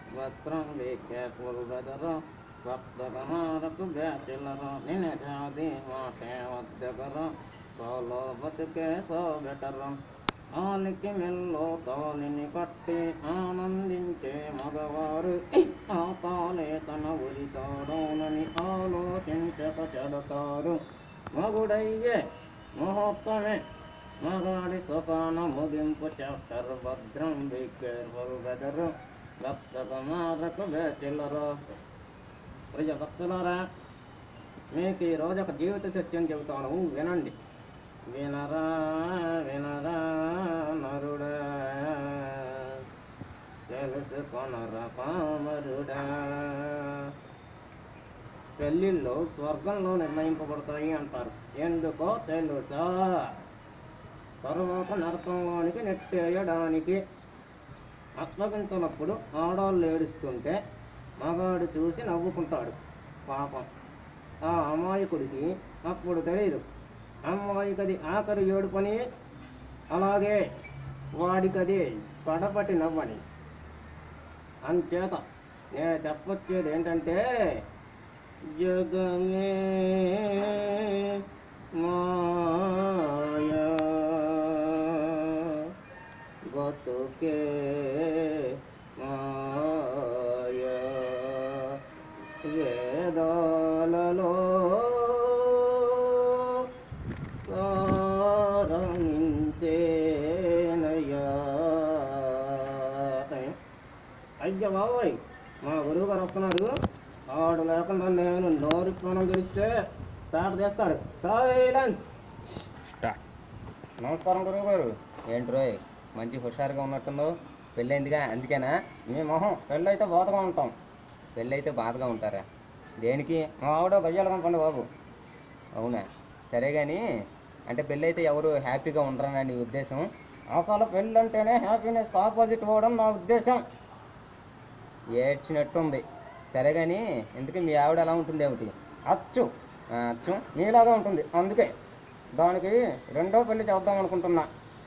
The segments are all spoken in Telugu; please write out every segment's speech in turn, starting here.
భద్రం వీక్షకురుడెదరు భక్తగణాలకు బ్యాచిలరు నినజాది మాటే వద్దగరు సోలో బతుకే సో బెటరు ఆలికి మెల్లో తోలిని కట్టి ఆనందించే మగవారు ఆ తాలే తన ఉరి తాడోనని ఆలోచించక చెడతారు మగుడయ్యే ముహూర్తమే మగాడి సుఖాన ముగింపు చాప్టర్ భద్రం బి కేర్ఫుల్ వెదరు భక్తక మారకు బేచిల్లరు ప్రియ భక్తులారా మీకు ఈ రోజు ఒక జీవిత సత్యం చెబుతాను వినండి వినరా వినరా నరుడా తెలుసుకొనరా పామరుడా పెళ్ళిళ్ళు స్వర్గంలో నిర్ణయింపబడతాయి అంటారు ఎందుకో తెలుసా తరువాత నరకంలోనికి నెట్టేయడానికి అప్పగించినప్పుడు ఆడవాళ్ళు ఏడుస్తుంటే మగాడు చూసి నవ్వుకుంటాడు పాపం ఆ అమాయకుడికి అప్పుడు తెలియదు అమ్మాయికది ఆఖరి ఏడు పని అలాగే వాడికది కడపటి నవ్వని అంచేత నేను చెప్పొచ్చేది ఏంటంటే జగమే మాయా బతుకే మాయా వేదాలలో సారమింతేనయ్యా అయ్య బాబోయ్ మా గురువు గారు వస్తున్నారు ఆడు లేకుండా నేను నోరు ప్రాణం గెలిస్తే స్టార్ట్ చేస్తాడు సైలెన్స్ నమస్కారం గురువు గారు ఏంటి రోయ్ మంచి హుషారుగా ఉన్నట్టున్నావు పెళ్ళైందిగా అందుకేనా మీ మొహం పెళ్ళైతే బాధగా ఉంటాం పెళ్ళైతే బాధగా ఉంటారా దేనికి మా ఆవిడ గయ్యాలు కనుకోండి బాబు అవునా సరే కానీ అంటే పెళ్ళైతే ఎవరు హ్యాపీగా ఉండరని నీ ఉద్దేశం అసలు పెళ్ళి అంటేనే హ్యాపీనెస్ ఆపోజిట్ పోవడం నా ఉద్దేశం ఏడ్చినట్టుంది సరే కానీ ఎందుకు మీ ఆవిడ ఎలా ఉంటుంది ఏమిటి అచ్చు ఆ, అచ్చు మీలాగా ఉంటుంది అందుకే దానికి రెండో పెళ్లి చేద్దాం అనుకుంటున్నా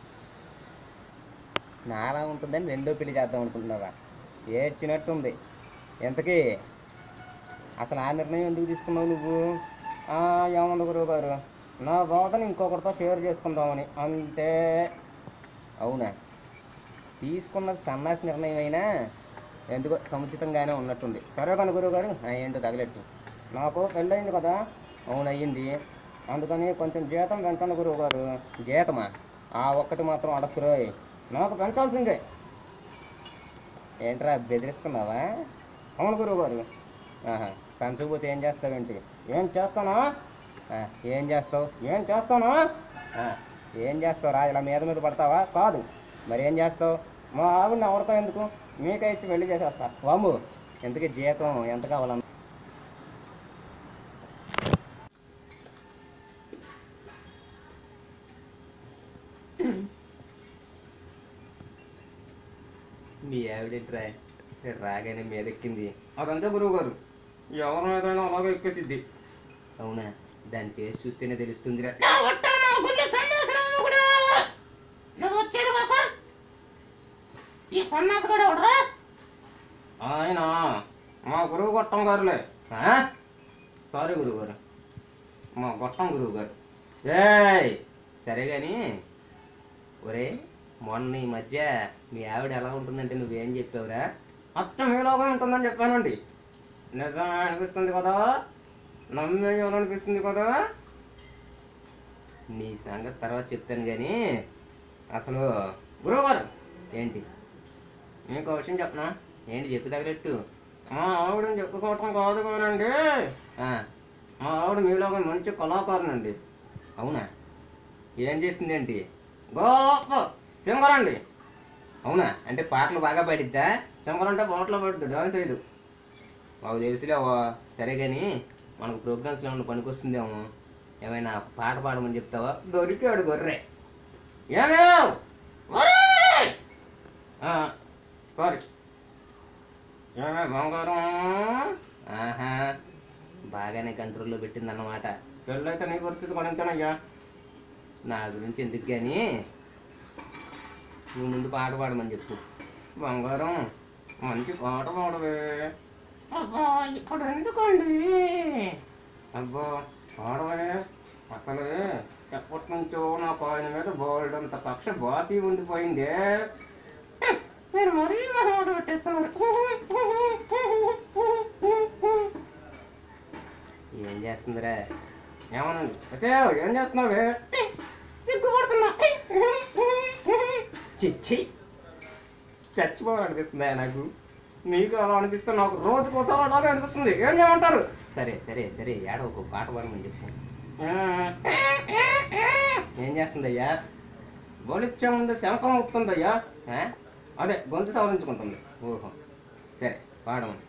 నాలా ఉంటుందని రెండో పెళ్లి చేద్దాం అనుకుంటున్నావా ఏడ్చినట్టుంది ఎంతకీ అసలు ఆ నిర్ణయం ఎందుకు తీసుకున్నావు నువ్వు ఆ, ఏముంది గురువు గారు నా బాధని ఇంకొకరితో షేర్ చేసుకుందామని అంతే అవునా తీసుకున్నది సన్నాసి నిర్ణయం అయినా ఎందుకో సముచితంగానే ఉన్నట్టుంది సరే కానీ గురువు గారు ఆ, ఏంటో తగలెట్టు నాకు పెళ్ళయింది కదా అవును అయ్యింది అందుకని కొంచెం జీతం పెంచండి గురువు గారు జీతమా ఆ ఒక్కటి మాత్రం అడక్కురోయ్ నాకు పెంచాల్సిందే ఏంట్రా బెదిరిస్తున్నావా అవును గురువు గారు ఆహా పెంచకపోతే ఏం చేస్తావేంటి ఏం చేస్తానా ఆ, ఏం చేస్తావు ఏం చేస్తానా ఆ, ఏం చేస్తావు రా ఇలా మీద మీద పడతావా కాదు మరి ఏం చేస్తావు మా ఆవిడని ఎవరితో ఎందుకు మీకే ఇచ్చి పెళ్లి చేసేస్తా వాము ఎందుకు జీతం ఎంత కావాలన్న మీ ఆవిడేంట్రా రాగానే మీదెక్కింది అదంతే గురువు గారు ఎవరి మీదైనా అలాగే ఎక్కేసిద్ది అవునా దాని ఫేస్ చూస్తేనే తెలుస్తుందిరా నువ్వు వచ్చేది కాక ఈ సన్నాసి కూడా ఎవడరా ఆయన మా గురువు గొట్టం గారులే ఆ? సారీ గురువు గారు మా గొట్టం గురువు గారు ఏయ్ సరే కానీ ఒరే మొన్న ఈ మధ్య మీ ఆవిడ ఎలా ఉంటుందంటే నువ్వేం చెప్పావురా అచ్చం మీలాగా ఉంటుందని చెప్పానండి నిజమే అనిపిస్తుంది కదా నమ్మేయాలనిపిస్తుంది కదా నీ సంగతి తర్వాత చెప్తాను కానీ అసలు గురువుగారు ఏంటి మీకు ఒక విషయం చెప్పనా ఏంటి చెప్పి తగలెట్టు మా ఆవిడని చెప్పుకోవటం కాదు కానండి ఆ, మా ఆవిడ మీలాగా మంచి కళాకారునండి అవునా ఏం చేసింది ఏంటి గొప్ప సింగర్ అండి అవునా అంటే పాటలు బాగా పాడిద్దా సింగర్ అంటే పాటలు పాడుద్ది డాన్స్ చేయదు మాకు తెలుసులే ఓ, సరే కానీ మనకు ప్రోగ్రామ్స్లో ఏమన్నా పనికొస్తుందేమో ఏమైనా పాట పాడమని చెప్తావా దొరికాడు గొర్రె ఏమేవ్ సారీ ఏమే బంగారం ఆహా బాగానే కంట్రోల్లో పెట్టిందన్నమాట పెళ్ళైతే నీ పరిస్థితి పడింతేనయ్యా నా గురించి ఎందుకు కానీ నువ్వు ముందు పాట పాడమని చెప్పు బంగారం మంచి పాట పాడవే అబ్బా ఇప్పుడు ఎందుకండి అబ్బో పాడవే అసలు ఎప్పటి నుంచో నా పైన మీద బోల్డ్ అంత కక్ష బాతి ఉండిపోయిందే మీరు మరీ మొహమాట పెట్టేస్తున్నారు ఏం చేస్తుందిరా ఏమనండి వచ్చావు ఏం చేస్తున్నావే సిగ్గుపడుతున్నా చిచ్చి చచ్చిపోవాలనిపిస్తుందా నాకు నీకు అలా అనిపిస్తే నాకు రోజుకోసారి అలాగే అనిపిస్తుంది ఏం చేయమంటారు సరే సరే సరే ఏడో ఒక పాట పాడమని చెప్పు ఆ, ఏం చేస్తుందయ్యా గోలిచ్చే ముందు శంఖం అవుతుందయ్యా ఆ? అదే గొంతు సవరించుకుంటుంది ఓహో సరే పాడమని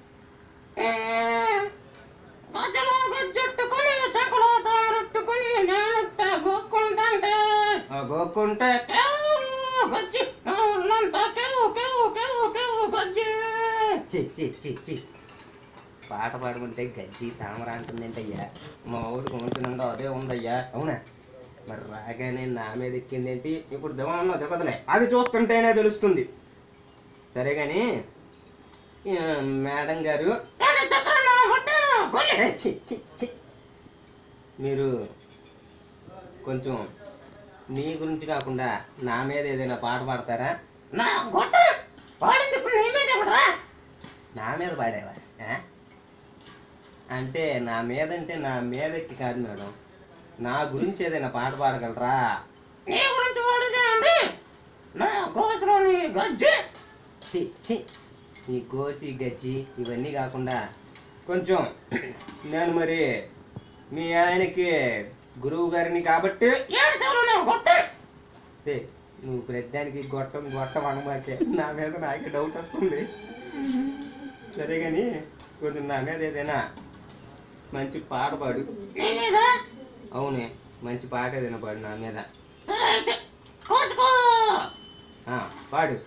గజ్జలో గజ్జెట్టుకొని చెక్కలో తారట్టుకొని నేనట్ట గోక్కుంటాంటే ఆ గోక్కుంటే కేవ్ గజ్జి నా ఒళ్ళంతా కేవ్ కేవ్ కేవ్ కేవ్ గజ్జి చి చి చి చి పాట పాడుకుంటే గజ్జి తామర అంటుందేంటయ్యా మా ఊరు ఉంటుందో అదే ఉందయ్యా అవునా మరి రాగానే నా మీద ఎక్కిందేంటి ఇప్పుడు దివాణంలో దిగదులే అది చూస్తుంటేనే తెలుస్తుంది సరే కానీ ఆ, మేడం గారు నేను చెప్పను హొట్టేను గొల్లి ఏ, చి, చి, చి. మీరు కొంచెం నీ గురించి కాకుండా నా మీద ఏదైనా పాట పాడతారా నా గొట్ట పాడింది ఇప్పుడు నీ మీద కదరా నా మీద పాడేవా ఆ? అంటే నా మీద అంటే నా మీదకి కాదు మేడం నా గురించి ఏదైనా పాట పాడగలరా నీ గురించి వాడిదే ఉంది నా గోసులోని గజ్జి చి చి ఈ గోసి గజ్జి ఇవన్నీ కాకుండా కొంచెం నేను మరి మీ ఆయనకి గురువు గారిని కాబట్టి ఏడు చెవులు నేను గొట్టే సే నువ్వు ప్రతిదానికి గొట్టం గొట్టం అనమాకే నా మీద నాకే డౌట్ వస్తుంది సరే కానీ కొంచెం నా మీద ఏదైనా మంచి పాట పాడు నీ మీద అవునే మంచి పాట ఏదైనా పాడు నా మీద సరే అయితే కోచుకో ఆ, పాడు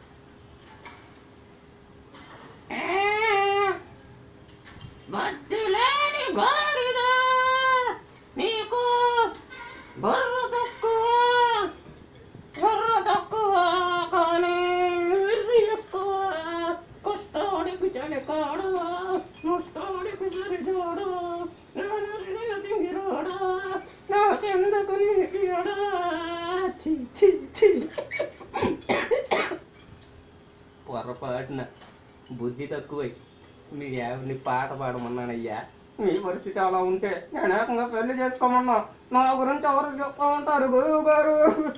బతిలేని గాడిద నీకు బుర్ర తక్కువ బుర్ర తక్కువ కానీ వెర్రి ఎక్కువ కష్టానికి చలికాడు నష్టానికి సరిజోడు తింగిరాడా నాకెందుకు నీకియడా ఛీ, ఛీ, ఛీ. పొరపాటున బుద్ధి తక్కువై మీరు ఎవరిని పాట పాడమన్నానయ్యా మీ పరిస్థితి అలా ఉంటే నేను ఏకంగా పెళ్లి చేసుకోమన్నా నా గురించి ఎవరు చెప్తా ఉంటారు గురువు గారు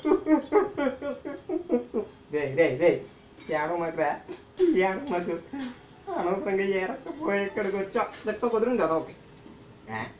రే రే రే ఏడవ మాకు రా ఏడవ మాకు అనవసరంగా ఏరకపోయి ఇక్కడికి వచ్చా తిట్ట కుదిరింది కదా ఒకటి